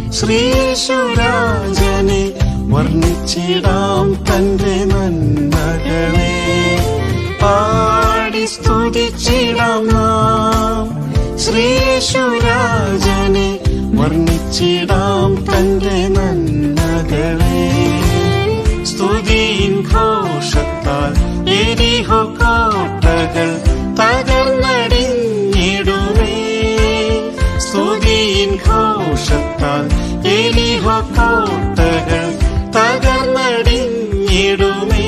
ശ്രീശുരാജനെ വർണ്ണിച്ചിടാം തന്റെ നന്മകളെ പാടി സ്തുതിച്ചിടാം നാം ശ്രീശുരാജനെ വർണ്ണിച്ചിടാം തന്റെ നന്മകളെ സ്തുതിയിൻ ഘോഷത്താൽ എരിഹോ കോട്ടകൾ തകർന്നടിഞ്ഞിടുമേ സ്തുതിയിൻ ഘോഷത്താൽ എരിഹോ കോട്ടകൾ തകർന്നടിഞ്ഞിടുമേ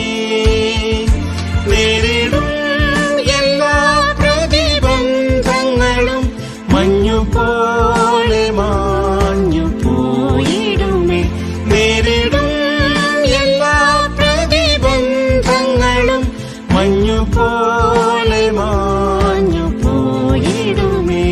നേരിടും എല്ലാ പ്രതിബന്ധങ്ങളും മഞ്ഞുപോലെ മാഞ്ഞു പോയിടുമേ നേരിടും എല്ലാ പ്രതിബന്ധങ്ങളും മഞ്ഞുപോലെ മാഞ്ഞു പോയിടുമേ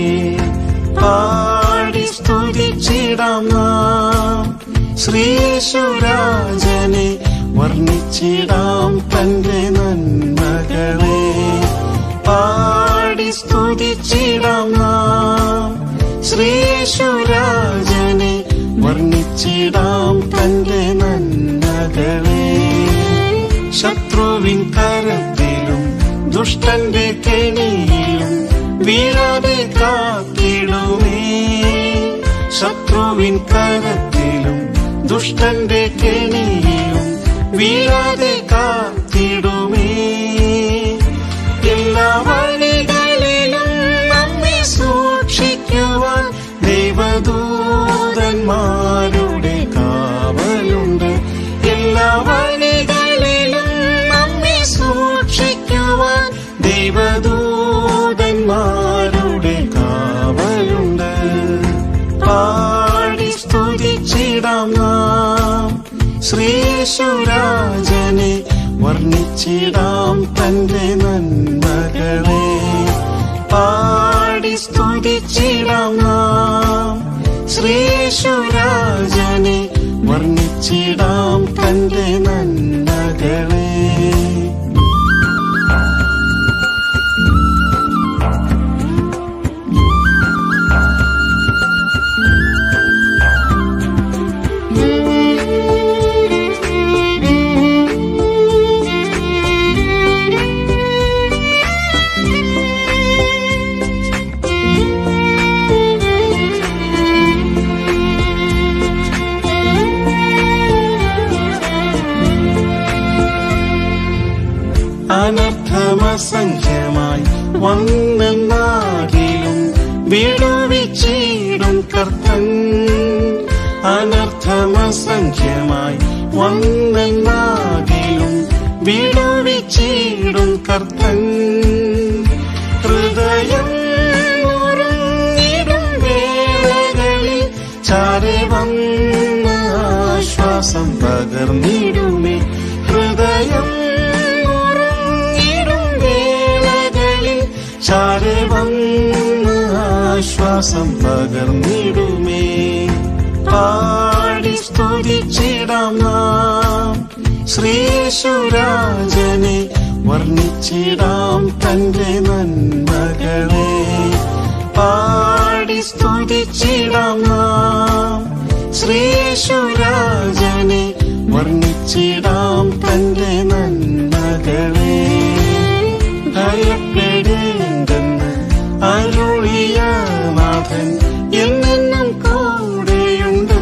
പാടി സ്തുതിച്ചിടാം നാം ശ്രീശുരാജനെ വർണ്ണിച്ചിടാം തന്റെ നന്മകളെ പാടി സ്തുതിച്ചിടാം നാം ശ്രീശുരാജനെ വർണ്ണിച്ചിടാം തന്റെ നന്മകളെ ശത്രുവിൻ കരത്തിലും ദുഷ്ടന്റെ കെണിയിലും വീഴാതെ കാത്തിടുമേ ശത്രുവിൻ കരത്തിലും ദുഷ്ടന്റെ കെണിയിലും വീഴാതെ കാത്തിടുമേ എല്ലാ വഴികളിലും നമ്മെ സൂക്ഷിക്കുവാൻ ദൈവദൂതന്മാരുടെ കാവലുണ്ട് എല്ലാ വഴികളിലും നമ്മെ സൂക്ഷിക്കുവാൻ ദൈവദൂതന്മാരുടെ കാവലുണ്ട് പാടി സ്തുതിച്ചിടാം നാം ശ്രീശുരാജനെ വർണ്ണിച്ചിടാം തന്റെ നന്മകളെ പാടി സ്തുതിച്ചിടാം നാം ശ്രീശുരാജനെ വർണ്ണിച്ചിടാം തന്റെ നന്മകളെ അനർത്ഥമസംഖ്യമായി വന്നെന്നാകിലും വിടുവിച്ചിടും കർത്തൻ അനർത്ഥമസംഖ്യമായി വന്നെന്നാകിലും വിടുവിച്ചിടും കർത്തൻ ഹൃദയം ഉറങ്ങിടും വേളകളിൽ ചാരെ വന്ന് ആശ്വാസം പകർന്നിടുമേ ഹൃദയം ഉറങ്ങിടും വേളകളിൽ ചാരെ വന്ന് ആശ്വാസം പകർന്നിടുമേ പാടി സ്തുതിച്ചിടാം നാം ശ്രീശുരാജനെ വർണ്ണിച്ചിടാം തന്റെ നന്മകളെ പാടി സ്തുതിച്ചിടാം നാം ശ്രീശുരാജനെ വർണ്ണിച്ചിടാം തന്റെ നന്മകളെ ഭയപ്പെടേണ്ടെന്ന് അരുളിയ നാഥൻ എന്നെന്നും കൂടെയുണ്ട്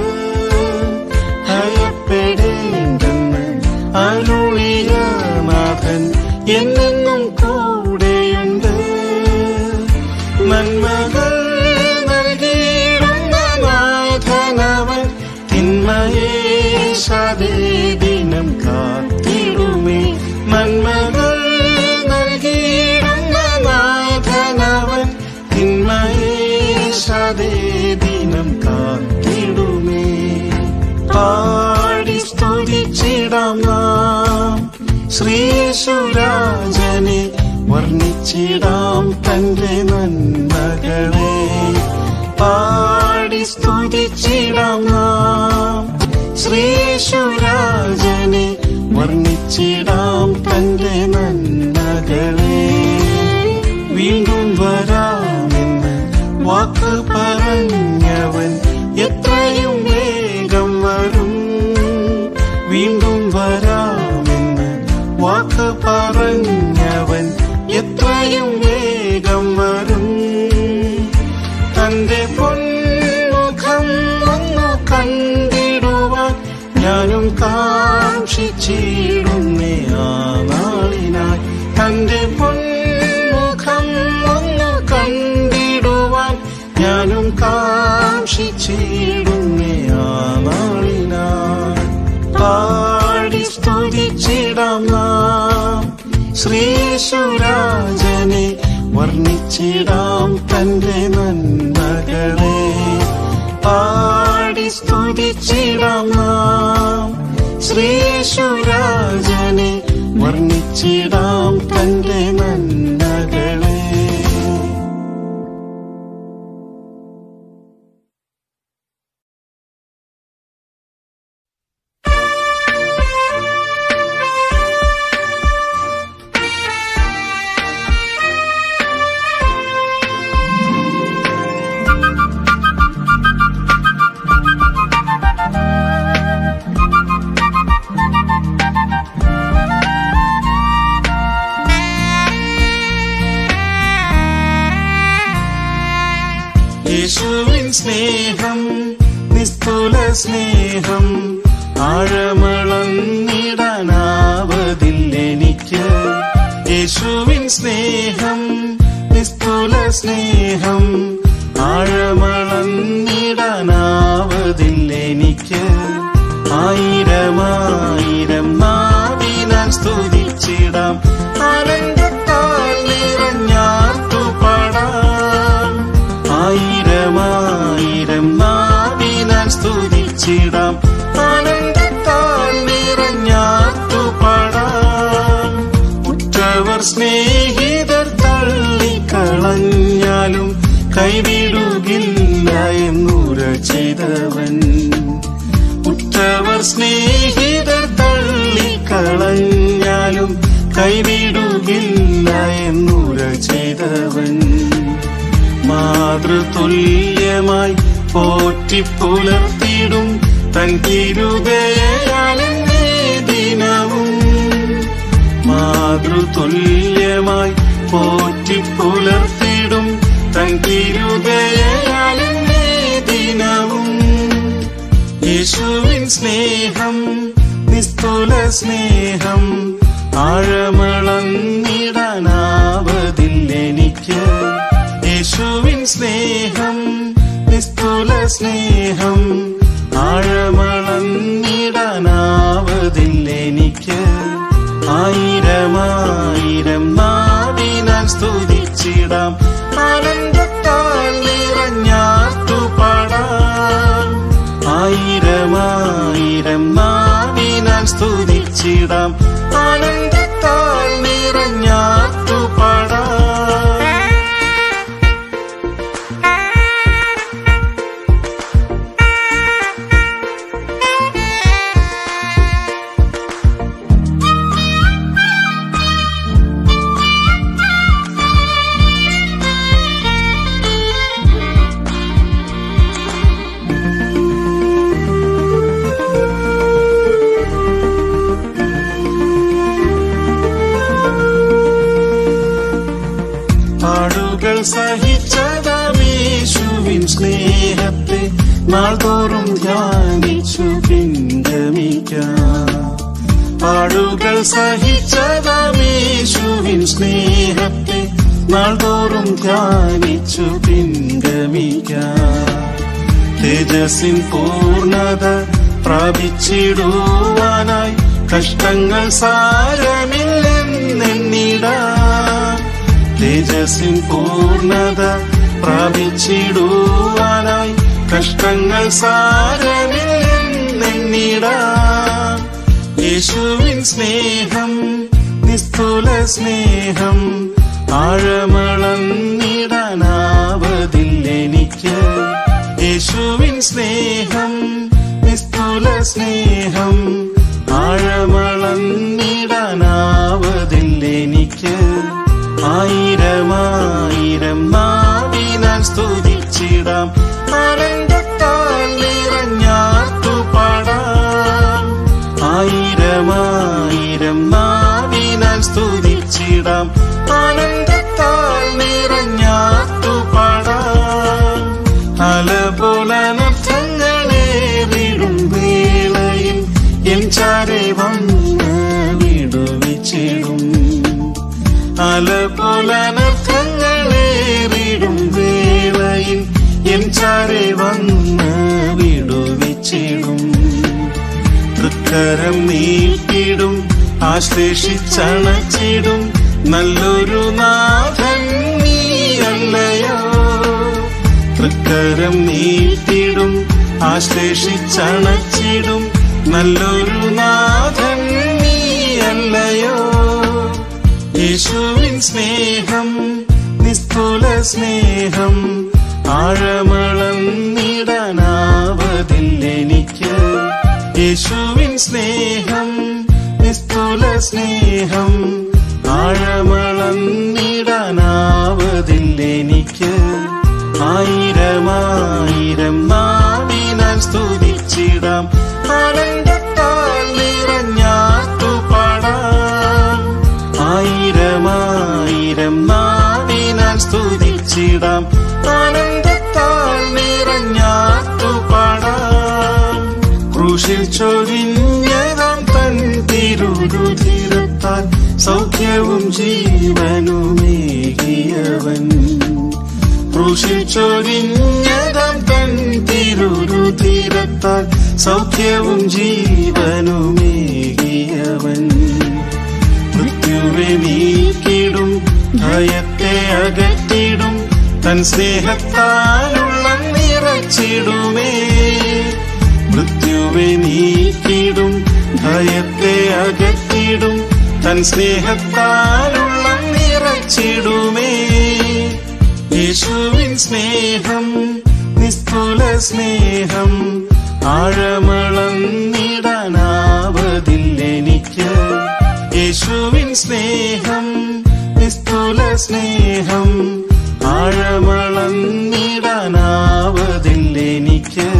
ഭയപ്പെടേണ്ടെന്ന് അരുളിയ നാഥൻ എന്നെന്നും കൂടെയുണ്ട് നന്മകൾ നൽകിയിടുന്ന നാഥനവൻ തിന്മയെ ദിനം കാത്തിടുമേ നന്മകൾ നൽകിയിടുന്ന നാഥനവൻ തിന്മയെ ദിനം കാത്തിടുമേ പാടി സ്തുതിച്ചിടാം നാം ശ്രീശുരാജനെ വർണ്ണിച്ചിടാം തന്റെ നന്മകളെ പാടി സ്തുതിച്ചിടാം നാം ശ്രീശുരാജനെ വർണ്ണിച്ചിടാം തന്റെ നന്മകളെ വീണ്ടും വരാമെന്ന് വാക്ക് പറഞ്ഞവൻ എത്രയും വേ രക്ഷയും വേഗം വരും തന്റെ പൊന്മുഖം ഒന്നു കണ്ടിടുവാൻ ഞാനും കാക്ഷിച്ചിടുന്നേ ആ നാളിനായി തന്റെ പൊന്മുഖം ഒന്നു കണ്ടിടുവാൻ ഞാനും കാക്ഷിച്ചിടുന്നേ ആ നാളിനായി പാടി സ്തുതിച്ചിടാം നാം ശ്രീശുരാജനെ വർണ്ണിച്ചിടാം തന്റെ നന്മകളെ പാടി സ്തുതിച്ചിടാം നാം ശ്രീശുരാജനെ വർണ്ണിച്ചിടാം തന്റെ നന്മകളെ യേശുവിൻ സ്നേഹം നിസ്തുല സ്നേഹം ആഴമളന്നിടാനാവതില്ലെനിക്ക് യേശുവിൻ സ്നേഹം നിസ്തുല സ്നേഹം ആഴമളന്നിടാനാവതില്ലെനിക്ക് ആയിരമായിരം നാവിനാൽ സ്തുതിച്ചിടാം ആനന്ദത്താൽ നിറഞ്ഞാർത്തു പാടാം ആയിരമായിരം നാവിനാൽ സ്തുതിച്ചിടാം ആനന്ദത്താൽ നിറഞ്ഞാർത്തു പാടാം ഉറ്റവർ സ്നേഹിതർ തള്ളിക്കളഞ്ഞാലും കൈവിടുകില്ല എന്നുര ചെയ്തവൻ ഉറ്റവർ സ്നേഹിതർ തള്ളിക്കളഞ്ഞാലും കൈവിടുകില്ല എന്നുര ചെയ്തവൻ മാതൃതുല്യമായി പോറ്റിപ്പുലർത്തിടും തൻ തിരുതയാലെന്നേ ദിനവും മാതൃതുല്യമായി പോറ്റിപ്പുലർത്തിടും തൻ തിരുതയാലെന്നേ ദിനവും യേശുവിൻ സ്നേഹം നിസ്തുല സ്നേഹം ആഴമളന്നിടാനാവതില്ലെനിക്ക് യേശുവിൻ സ്നേഹം നിസ്തുല സ്നേഹം ആഴമളന്നിടാനാവതില്ലെനിക്ക് ആയിരമായിരം നാവിനാൽ സ്തുതിച്ചിടാം ആനന്ദത്താൽ നിറഞ്ഞാർത്തു പാടാം ആയിരമായിരം നാവിനാൽ സ്തുതിച്ചിടാം ആനന്ദത്താൽ നിറഞ്ഞാർത്തു പാടാം പാടുകൾ സഹിച്ചതമേശുവിൻ സ്നേഹത്തെ നാൾതോറും ധ്യാനിച്ചു പിൻഗമിക്കാം പാടുകൾ സഹിച്ചതമേശുവിൻ സ്നേഹത്തെ നാൾതോറും ധ്യാനിച്ചു പിൻഗമിക്കാം തേജസ്സിൻ പൂർണത പ്രാപിച്ചിടുവാനായി കഷ്ടങ്ങൾ സാരമില്ലെന്നെണ്ണിടാം തേജസ്സിൻ പൂർണത പ്രാപിച്ചിടുവാനായി കഷ്ടങ്ങൾ സാരമില്ലെന്നെണ്ണിടാം യേശുവിൻ സ്നേഹം നിസ്തുല സ്നേഹം ആഴമളന്നിടാനാവതില്ലെനിക്ക് യേശുവിൻ സ്നേഹം നിസ്തുല സ്നേഹം ആഴമളന്നിടാനാവതില്ലെനിക്ക് ആയിരമായിരം നാവിനാൽ സ്തുതിച്ചിടാം ആനന്ദത്താൽ നിറഞ്ഞാർത്തു പാടാം ആയിരമായിരം നാവിനാൽ സ്തുതിച്ചിടാം ആനന്ദത്താൽ തൃക്കരം നീട്ടിടും ആശ്ലേഷിച്ചണച്ചിടും നല്ലൊരു നാഥൻ നീയല്ലയോ തൃക്കരം നീട്ടിടും ആശ്ലേഷിച്ചണച്ചിടും നല്ലൊരു നാഥൻ നീയല്ലയോ യേശുവിൻ സ്നേഹം നിസ്തുല സ്നേഹം ആഴമളന്നിടനാവതില്ലെനിക്ക് യേശുവിൻ സ്നേഹം നിസ്തുല സ്നേഹം ആഴമളന്നിടനാവതില്ലെനിക്ക് ആയിരമായിരം നാവിനാൽ സ്തുതിച്ചിടാം ആനന്ദത്താൽ നിറഞ്ഞാത്തു പാടാം ആയിരമായിരം നാവിനാൽ സ്തുതിച്ചിടാം ആനന്ദത്താൽ നിറഞ്ഞാത്തു പാടാം ക്രൂശിൽ ചൊരിഞ്ഞതാം തൻ തിരുരുതിരത്താൽ സൗഖ്യവും ജീവനുമേകിയവൻ ക്രൂശിൽ ചൊരിഞ്ഞതാം തൻ തിരുരുതിരത്താൽ സൗഖ്യവും ജീവനുമേകിയവൻ മൃത്യുവെ നീക്കിടും ഭയത്തെ അകറ്റിടും തൻ സ്നേഹത്താലുള്ള നിറച്ചിടുമേ മൃത്യുവെ നീക്കിടും ഭയത്തെ അകറ്റിടും തൻ സ്നേഹത്താലുള്ള നിറച്ചിടുമേ യേശുവിൻ സ്നേഹം നിസ്തുല സ്നേഹം ആഴമളന്നിടനാവതില്ലെനിക്ക് യേശുവിൻ സ്നേഹം നിസ്തുല സ്നേഹം ആഴമളന്നിടനാവതില്ലെനിക്ക്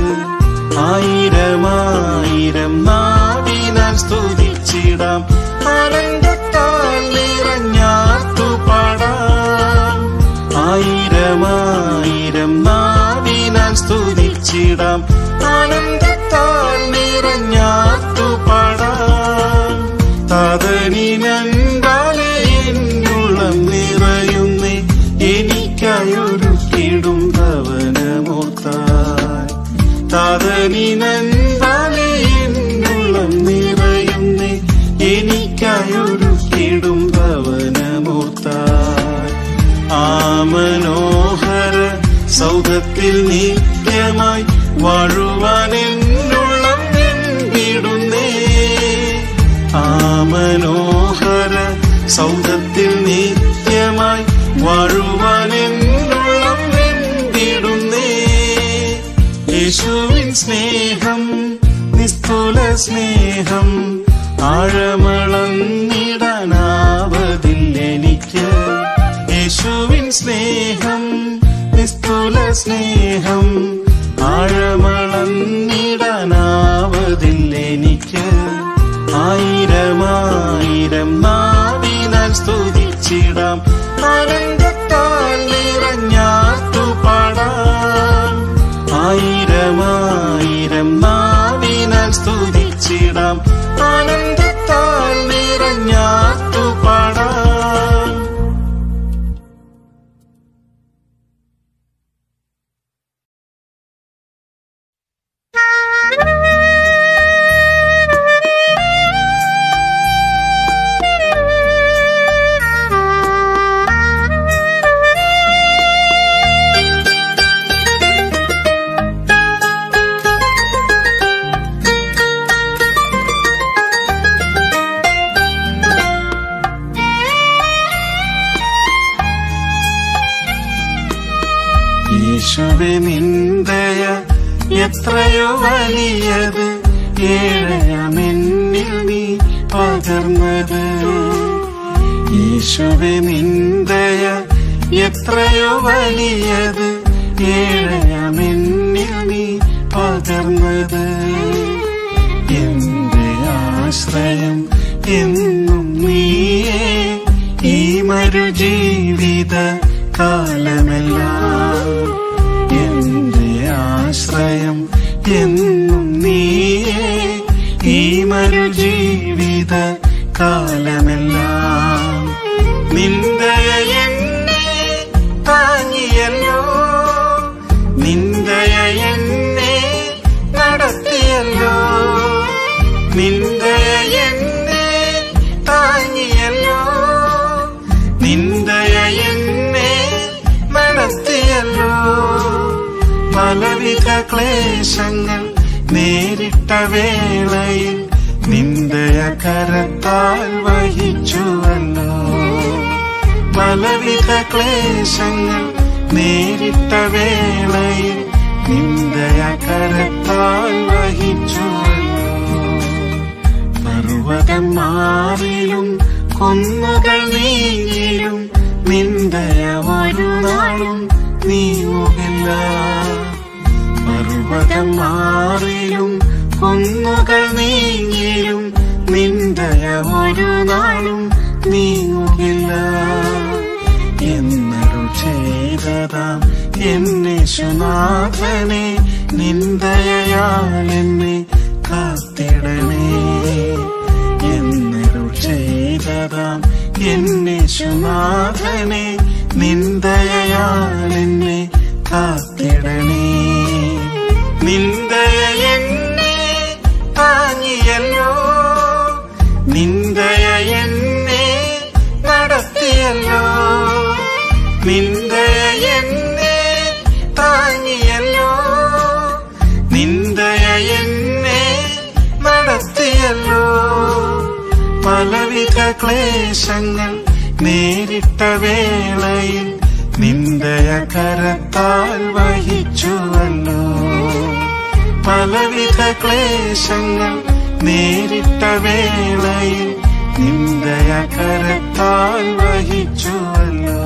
ആയിരമായിരം നാവിനാൽ സ്തുതിച്ചിടാം ആനന്ദത്താൽ നിറഞ്ഞാത്തു പാടാം ആയിരമായിരം നാവിനാൽ സ്തുതിച്ചിടാം ആനന്ദത്താൽ നിറഞ്ഞാത്തു പാടാം താതനിനന്താലെ എന്നുള്ളം നിറയുന്നേ എനിക്കായൊരു കിടും ഭവനമോർത്താൽ താതനിനന്താലെ എന്നുള്ളം നിറയുന്നേ എനിക്കായൊരു കിടും ഭവനമോർത്താൽ ആ മനോഹര സൗധത്തിൽ നിത്യമായി വാഴുവാൻ എന്നുള്ളം വിടുന്നേ ആ മനോഹര സൗധത്തിൽ നിത്യമായി വാഴുവാൻ എന്നുള്ളം വിടുന്നേ യേശുവിൻ സ്നേഹം നിസ്തുല സ്നേഹം ആഴമളന്നിടനാവതില്ലെനിക്ക് യേശുവിൻ സ്നേഹം നിസ്തുല സ്നേഹം ആഴമളന്നിടനാവതില്ലെനിക്ക് ആയിരമായിരം നാവിനാൽ സ്തുതിച്ചിടാം ആനന്ദത്താൽ നിറഞ്ഞാത്തു പാടാം ആയിരമായിരം നാവിനാൽ സ്തുതിച്ചിടാം ആനന്ദത്താൽ നിറഞ്ഞാത്തു പാടാം യേശുവെ നിന്ദയ എത്രയോ വലിയത് ഏഴയമെന്നിൽ നീ പകർന്നത് യേശുവെ നിന്ദയ എത്രയോ വലിയത് ഏഴയമെന്നിൽ നീ പകർന്നത് എന്റെ ആശ്രയം എന്നും നീയേ ഈ മരു ജീവിത കാലമെല്ലാം എന്റെ ആശ്രയം എന്നും നീയേ ഈ മരു ജീവിത കാലമെല്ലാം നിന്ദയ എന്നെ താങ്ങിയല്ലോ നിന്ദയ എന്നെ നടത്തിയല്ലോ ക്ലേശങ്ങൾ നേരിട്ട വേളയിൽ നിന്ദയ കരത്താൽ വഹിച്ചുവല്ലോ പലവിധ ക്ലേശങ്ങൾ നേരിട്ട വേളയിൽ നിന്ദയ കരത്താൽ വഹിച്ചുവല്ലോ പർവ്വതം മാറിലും കൊന്നുകൾ നീങ്ങിലും നിന്ദയ ഒരു നാളും നീങ്ങുകില്ല പർവ്വതം മാറിലും കൊന്നുകൾ നീങ്ങിലും നിന്ദയ ഒരു നാളും നീങ്ങുകില്ല എന്നരു ചെയ്തതാം എന്നേശുനാഥനെ നിന്ദയാൽ എന്നെ കാത്തിടണേ എന്നരു ചെയ്തതാം എന്നേശുനാഥനെ നിന്ദയാൽ എന്നെ കാത്തിടണേ നിന്ദയ എന്നെ താങ്ങിയല്ലോ നിന്ദയ എന്നെ നടത്തിയല്ലോ നിന്ദയ എന്നെ താങ്ങിയല്ലോ നിന്ദയ എന്നെ നടത്തിയല്ലോ പലവിധ ക്ലേശങ്ങൾ നേരിട്ട വേളയിൽ നിന്ദയ കരത്താൽ വഹിച്ചുവല്ലോ പലവിധ ക്ലേശങ്ങൾ നേരിട്ട വേളയിൽ നിന്ദയ കരത്താൽ വഹിച്ചുവല്ലോ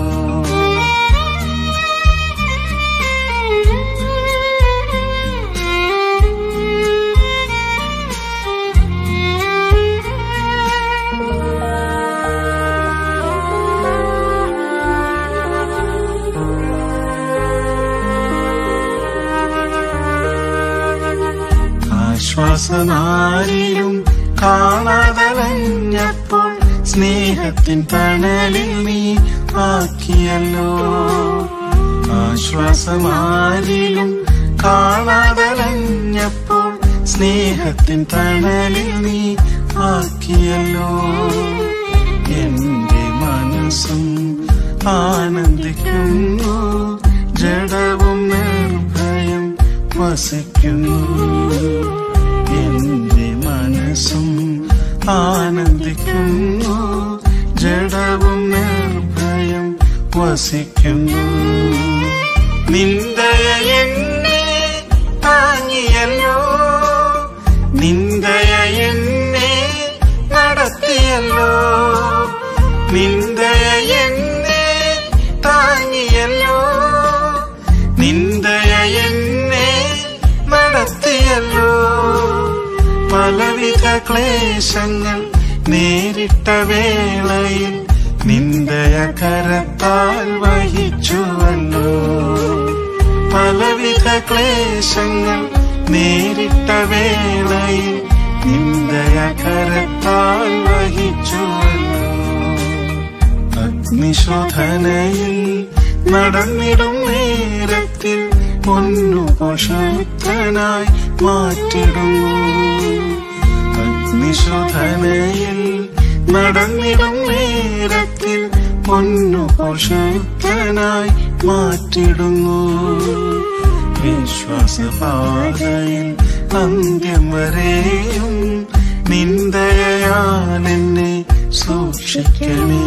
ആശ്വാസനാരിലും കാണാതലഞ്ഞപ്പോൾ സ്നേഹത്തിൻ തണലിൽ നീ ആക്കിയല്ലോ ആശ്വാസമാരിലും കാണാതലഞ്ഞപ്പോൾ സ്നേഹത്തിൻ തണലിൽ നീ ആക്കിയല്ലോ എന്റെ മനസ്സും ആനന്ദിക്കുന്നു ജഡവും നിർഭയം വസിക്കുന്നു എന്റെ മനസ്സും ആനന്ദിക്കുന്നു ജഡവും നിർഭയം വസിക്കുന്നു നിന്ദയ എന്നെ താങ്ങിയല്ലോ നിന്ദയ എന്നെ നടത്തിയല്ലോ നിന്ദയ എന്നെ താങ്ങിയല്ലോ നിന്ദയ എന്നെ നടത്തിയല്ലോ പലവിധ ക്ലേശങ്ങൾ നേരിട്ട വേളയിൽ നിന്ദയ കരത്താൽ വഹിച്ചുവല്ലോ പലവിധ ക്ലേശങ്ങൾ നേരിട്ട വേളയിൽ നിന്ദയ കരത്താൽ വഹിച്ചുവല്ലോ അഗ്നിശോധനയിൽ നടന്നിടും നേരത്തിൽ പൊന്നു പോഷത്തനായി മാറ്റിടുന്നു അഗ്നിശോധനയിൽ നടന്നിടും നേരത്തിൽ പൊന്നു പോഷത്തനായി മാറ്റിടുന്നു വിശ്വാസപാതയിൽ അന്ത്യം വരെയും നിന്ദയാൽ എന്നെ സൂക്ഷിക്കണേ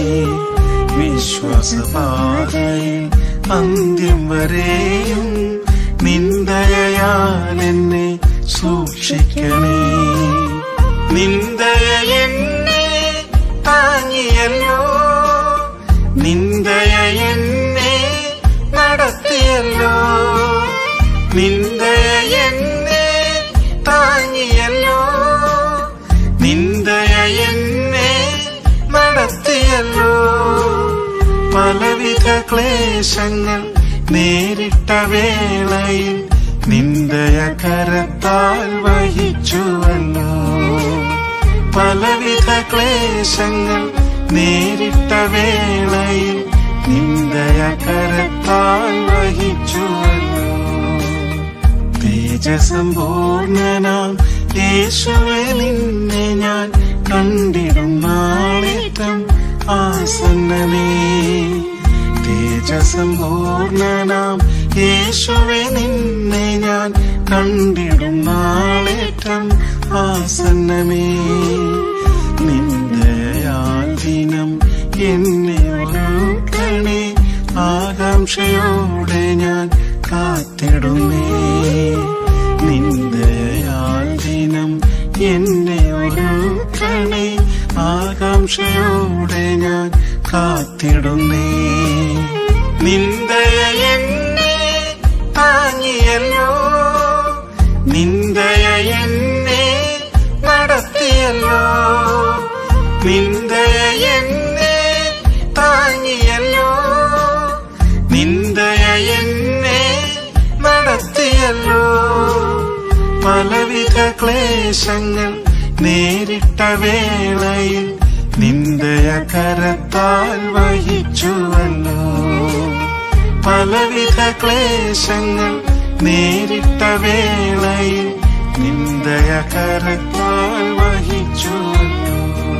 വിശ്വാസപാതയിൽ അന്ത്യം വരെയും നിന്ദയാൽ എന്നെ സൂക്ഷിക്കണേ നിന്ദയ എന്നെ താങ്ങിയല്ലോ നിന്ദയ എന്നെ നടത്തിയല്ലോ നിന്ദയ എന്നെ താങ്ങിയല്ലോ നിന്ദയ എന്നെ നടത്തിയല്ലോ പലവിധ ക്ലേശങ്ങൾ നേരിട്ട വേളയിൽ നിന്ദയ കരത്താൽ വഹിച്ചുവല്ലോ പലവിധ ക്ലേശങ്ങൾ നേരിട്ട വേളയിൽ നിന്ദയ കരത്താൽ വഹിച്ചുവല്ലോ തേജസമ്പൂർണനാം യേശുവെ നിന്നെ ഞാൻ കണ്ടിടും നാളേറ്റം ആസന്നനേ തേജസമ്പൂർണനാം യേശുവെ നിന്നെ ഞാൻ കണ്ടിടും നാളേറ്റം ആസന്നമേ നിന്ദയാൽ ദിനം എന്നെ ഒരുക്കണേ ആകാംക്ഷയോടെ ഞാൻ കാത്തിടുന്നേ നിന്ദയാൽ ദിനം എന്നെ ഒരുക്കണേ ആകാംക്ഷയോടെ ഞാൻ കാത്തിടുന്നേ നിന്ദയ എന്നെ താങ്ങിയല്ലോ നിന്ദയ എന്നെ നടത്തിയല്ലോ നിന്ദയ എന്നെ താങ്ങിയല്ലോ നിന്ദയ എന്നെ നടത്തിയല്ലോ പലവിധ ക്ലേശങ്ങൾ നേരിട്ട വേളയിൽ നിന്ദയ കരത്താൽ വഹിച്ചുവല്ലോ പലവിധ ക്ലേശങ്ങൾ നേരിട്ട വേളയിൽ നിന്ദയ കരത്താൽ വഹിച്ചുവല്ലോ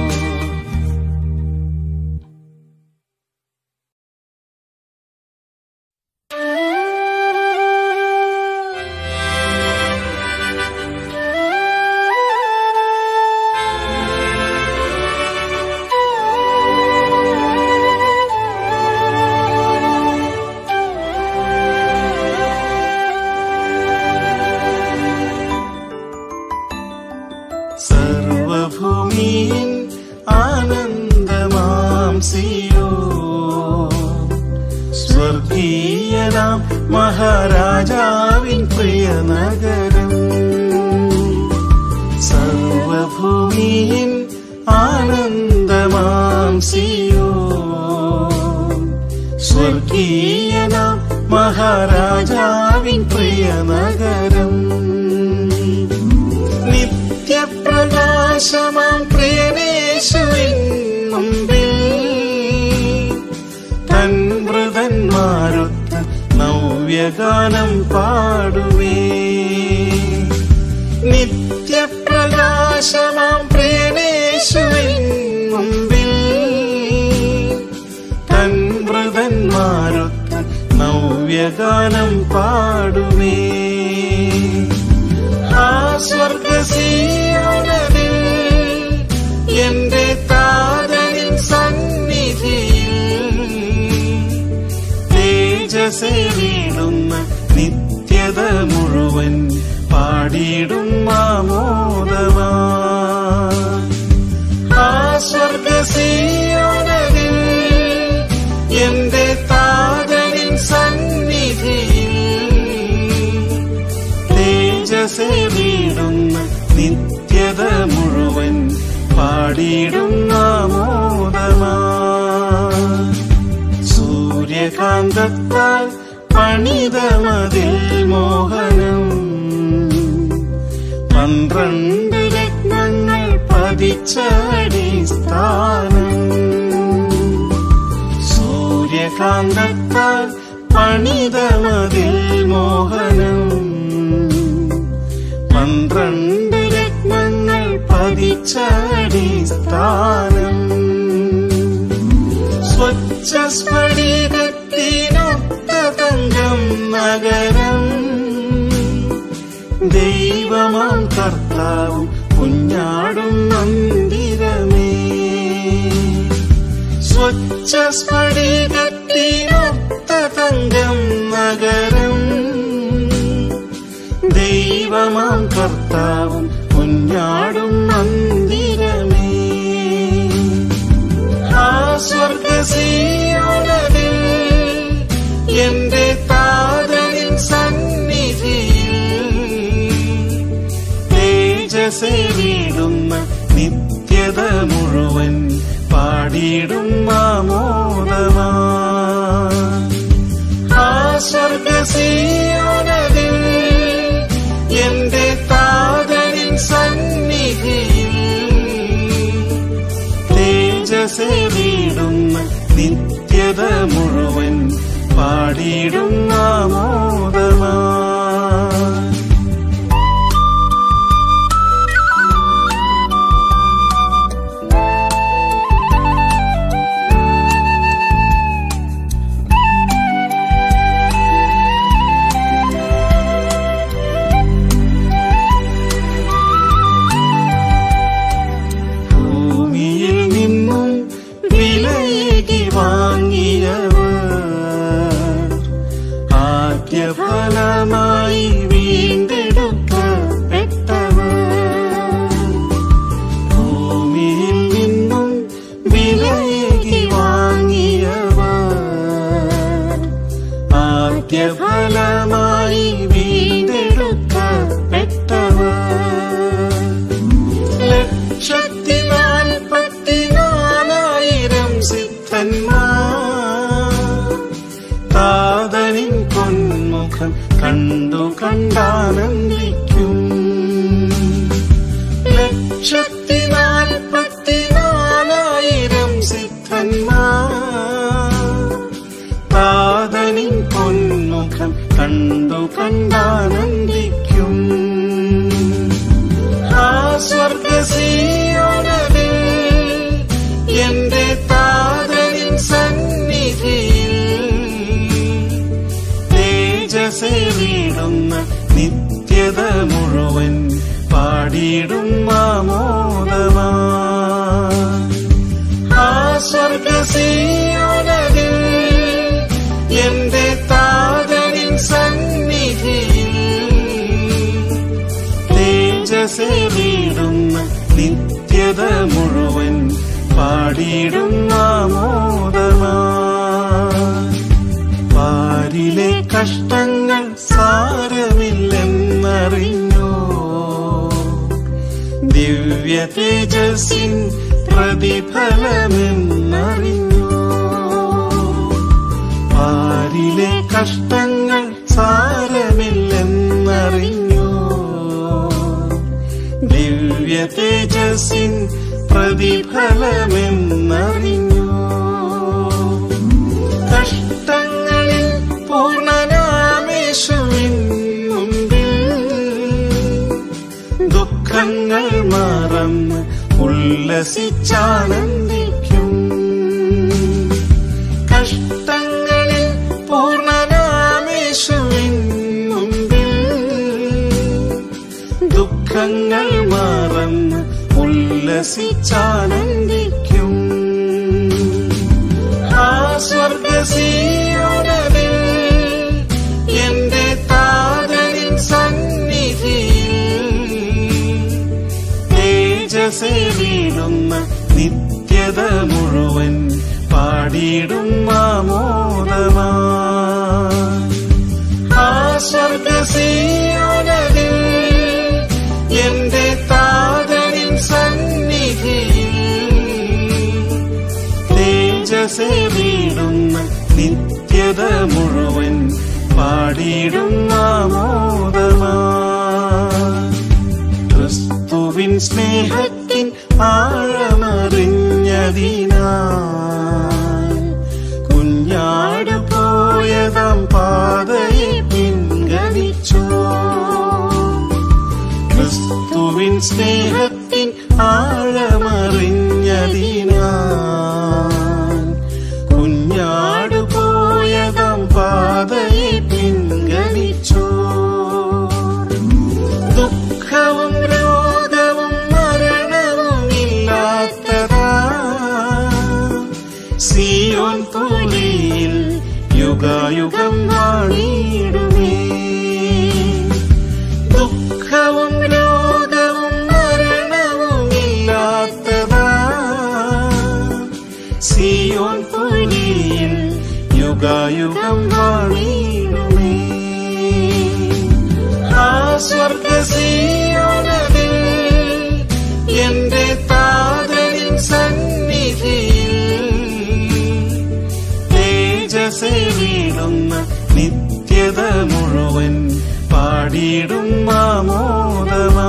സർവഭൂമിയിൽ ആനന്ദമാം സിയോ സ്വർഗീയനാം മഹാരാജാവിൻ പ്രിയ നഗരം സർവഭൂമിയിൽ ആനന്ദമാം സിയോ സ്വർഗീയനാം മഹാരാജാവിൻ പ്രിയ നഗരം നിത്യപ്രകാശമാം പ്രിയനേശുവിൻ മുമ്പിൽ തൻ മൃതന്മാരൊത്ത് നവ്യഗാനം പാടുവേ നിത്യപ്രകാശമാം പ്രിയനേശുവിൻ മുമ്പിൽ തൻ മൃതന്മാരൊത്ത് നവ്യഗാനം പാടുവേ ആ സ്വർഗസീയോനതിൽ എന്റെ താതനിൻ സന്നിധിയിൽ തേജസേ വീടുന്ന നിത്യത മുഴുവൻ പാടിയിടും ആമോദമാ ആ സ്വർഗസീയോനതിൽ എന്റെ താതനിൻ സന്നിധിയിൽ തേജസേ വീടുന്ന നിത്യത മുഴുവൻ പാടിയിടും ആമോദമാ സൂര്യകാന്തത്താൽ പണിതമതിൽ മോഹനം പന്ത്രണ്ട് രത്നങ്ങൾ പതിച്ച അടിസ്ഥാനം സൂര്യകാന്തത്താൽ പണിതമതിൽ മോഹനം പന്ത്രണ്ട് രത്നങ്ങൾ പതിച്ച അടിസ്ഥാനം സ്വച്ഛ സ്ഫടികത്തിനൊത്ത തങ്കം നഗരം ദൈവമാം കർത്താവും കുഞ്ഞാടും മന്ദിരമേ സ്വച്ഛ സ്ഫടികത്തിനൊത്ത തങ്കം നഗരം ദൈവമാം കർത്താവും കുഞ്ഞാടും മന്ദിരമേ ആ സ്വർഗസീയോനതിൽ എന്റെ താതനിൻ സന്നിധിയിൽ തേജസേ വീടുന്ന നിത്യത മുഴുവൻ പാടിയിടും ആമോദമാ ആ സ്വർഗസീയോനതിൽ എന്റെ താതനിൻ സന്നിധിയിൽ തേജസേ വീടുന്ന നിത്യത മുഴുവൻ പാടിയിടും ആമോദമാ പാടിയിടും ആമോദമാ ആ സ്വർഗസീയോനതിൽ എന്റെ താതനിൻ സന്നിധിയിൽ തേജസേറിയിടുന്ന നിത്യത മുഴുവൻ പാടിയിടും ആമോദമാ പാരിലെ കഷ്ടങ്ങൾ സാരമില്ലെന്നറിഞ്ഞോ ദിവ്യ തേജസ്സിൻ പ്രതിഫലമെന്നറിഞ്ഞോ പാരിലെ കഷ്ടങ്ങൾ സാരമില്ലെന്നറിഞ്ഞോ ദിവ്യ തേജസ്സിൻ പ്രതിഫലമെന്നറിഞ്ഞോ കഷ്ടങ്ങളിൽ പൂർണ്ണനാമേശുവിൻ മുമ്പിൽ ദുഃഖങ്ങൾ മറന്ന് ഉല്ലസിച്ചാനന്ദിക്കും കഷ്ടങ്ങളിൽ പൂർണ്ണനാമേശുവിൻ മുമ്പിൽ ദുഃഖങ്ങൾ മറന്ന് ഉല്ലസിച്ചാനന്ദിക്കും ആ സ്വർഗസീയോനതിൽ എന്റെ താതനിൻ സന്നിധിയിൽ തേജസേറിയിടുന്ന നിത്യത മുഴുവൻ പാടിയിടും ആമോദമാ ആ സ്വർഗസീയോനതിൽ എന്റെ താതനിൻ സന്നിധിയിൽ തേജസേറിയിടുന്ന നിത്യത മുഴുവൻ പാടിയിടും ആമോദമാ ക്രിസ്തുവിൻ സ്നേഹത്തിൻ ആഴമറിഞ്ഞതിനാൽ കുഞ്ഞാട് പോയതാം പാതയെ പിൻഗണിച്ചോ ക്രിസ്തുവിൻ സ്നേഹത്തിൻ ആഴമറിഞ്ഞതിനാൽ കുഞ്ഞാട് പോയതാം പാതയെ പിൻഗണിച്ചോ ദുഃഖവും രോഗവും മരണവും ഇല്ലാത്തതാ സിയോൻ പുലിയിൽ യുഗായുഗം വാണിടുമേ ദുഃഖവും രോഗവും മരണവും ഇല്ലാത്തതാ സിയോൻ പുലിയിൽ യുഗായുഗം വാണിടുമേ ആ സ്വർഗസീയോനതിൽ എന്റെ താതനിൻ സന്നിധിയിൽ തേജസേറിയിടുന്ന നിത്യത മുഴുവൻ പാടിയിടും ആമോദമാ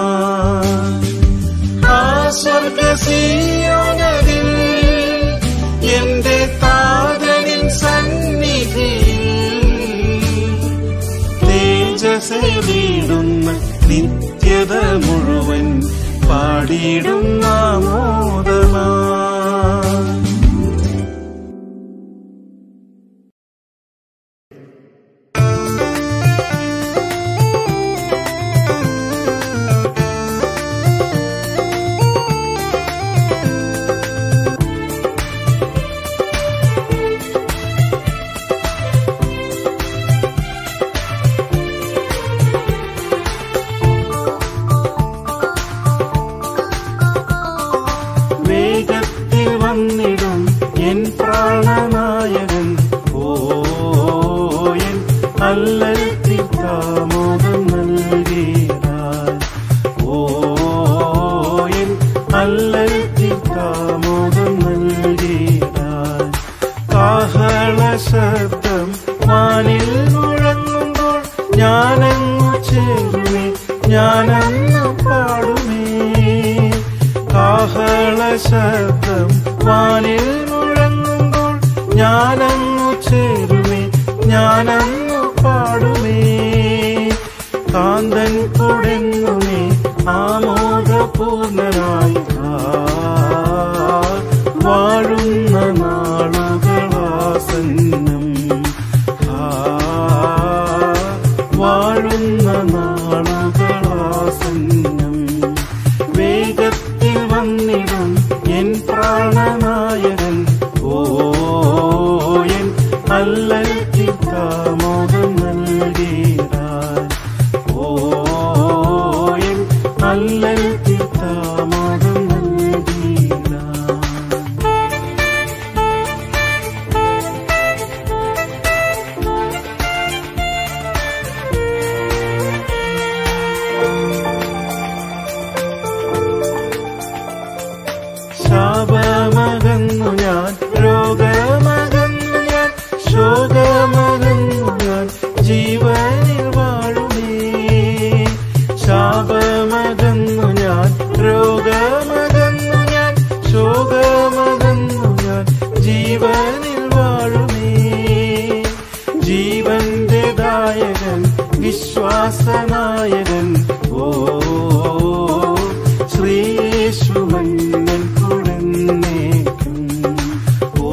ആ സ്വർഗസീയോനതിൽ എന്റെ താതനിൻ സന്നിധിയിൽ തേജസേറിയിടുന്ന നിത്യത മുഴുവൻ പാടിയിടും ആമോദമാ വേഗത്തിൽ വന്നിടും എൻ പ്രാണനായകൻ ഓ എൻ അല്ലത്തിൽ താമോദം നൽകിയാൽ ഓ എൻ അല്ലത്തിൽ താമോദം നൽകിയാൽ കാഹള ശബ്ദം വാനിൽ മുഴങ്ങുമ്പോൾ ഞാനങ്ങു ചേരുമേ ഞാനങ്ങ് പാടുമേ കാഹള ശബ്ദം വാനിൽ മുഴങ്ങുമ്പോൾ ഞാനങ്ങു ചേരുമേ ഞാനങ്ങു പാടുമേ കാന്തൻ കുടങ്ങുമേ ആമോദപൂർണനായി ആ, വാഴുന്ന നാളുകളാസന്നം ആ, വാഴുന്ന നാളുകളാസന്നം ദുഃഖമകന്നു ഞാൻ രോഗമകന്നു ഞാൻ ശോകമകന്നു ഞാൻ ജീവനിൽ വാഴുമേ ജീവന്റെ ദായകൻ വിശ്വാസനായകൻ ഓ ശ്രീയേശുമന്നൻ കുടന്നേക്കും ഓ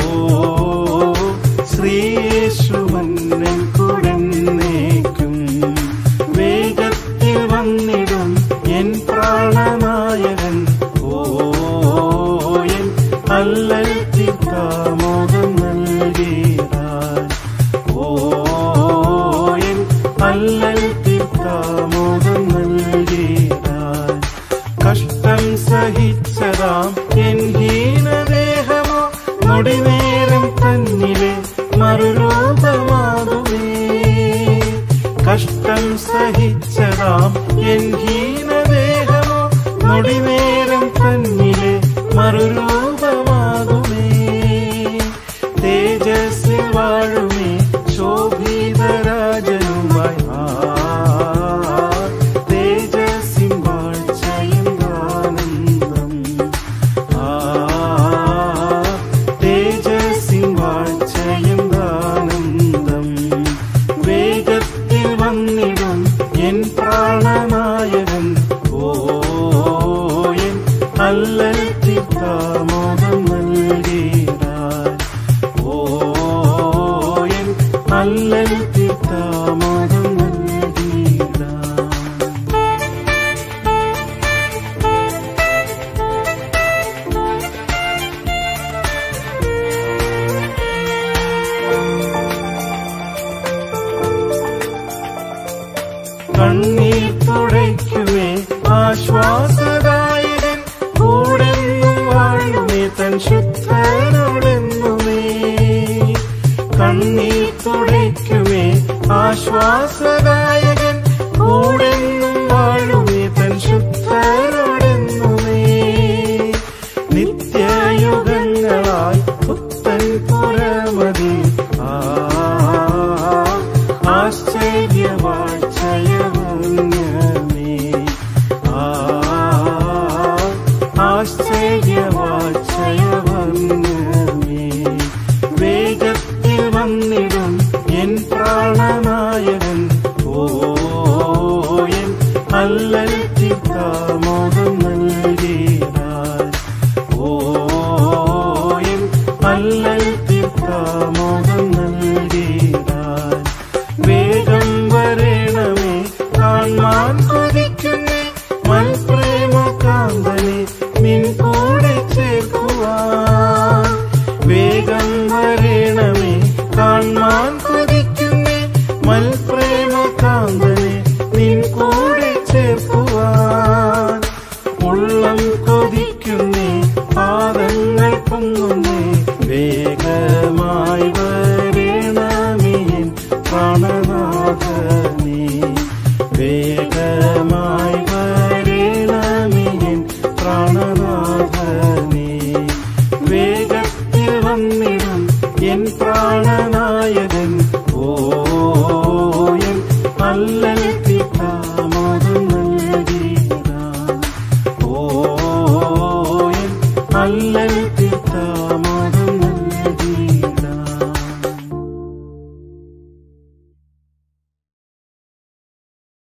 ശ്രീയേശുമന്നൻ കുടന്നേക്കും വേഗത്തിൽ വന്നിടും എൻ പ്രാണനായകൻ ഓ എൻ അല്ലൽത്തിക്കാമോദം നൽകിയാൽ ഓ എൻ അല്ലൽത്തിക്കാമോദം നൽകിയാൽ കഷ്ടം സഹിച്ചതാം എൻ ഹീനദേഹമോ നൊടിനേരം തന്നിലെ മറുരൂപമാകുമേ കഷ്ടം സഹിച്ചതാം എൻ ഹീനദേഹമോ നൊടിനേരം തന്നിലെ മറുരൂപമാകുമേ തേജസ്സിൽ വാഴുമേ ശോഭിതരാജനുമായി ആ തേജസ്സിൻ വാഴ്ചയും ആനന്ദം ആ തേജസ്സിൻ വാഴ്ചയും ആനന്ദം വേഗത്തിൽ വന്നിടും എൻ പ്രാണനായകൻ ഓ എൻ അല്ലൽത്തിക്കാമോദം നൽകിയാൽ ഓ എൻ അല്ലൽത്തിക്കാമോദം നൽകിയാൽ കണ്ണീർ തുടയ്ക്കുമേ ആശ്വാസദായകൻ കൂടെന്നും വാഴുമേ തൻ ശുദ്ധനോടെന്നുമേ കണ്ണീർ തുടയ്ക്കുമേ ആശ്വാസദായകൻ കൂടെന്നും വാഴുമേ തൻ ശുദ്ധനോടെന്നുമേ നിത്യയുഗങ്ങളായി പുത്തൻ പുരമതി ആ ആശ്ചര്യവാഴ്ചയവങ്ങമേ ആ ആശ്ചര്യവാഴ്ചയവങ്ങമേ വേഗത്തിൽ വന്നിടും എൻ പ്രാണനായകൻ ഓ എൻ അല്ലൽത്തിക്കാമോദം നൽകി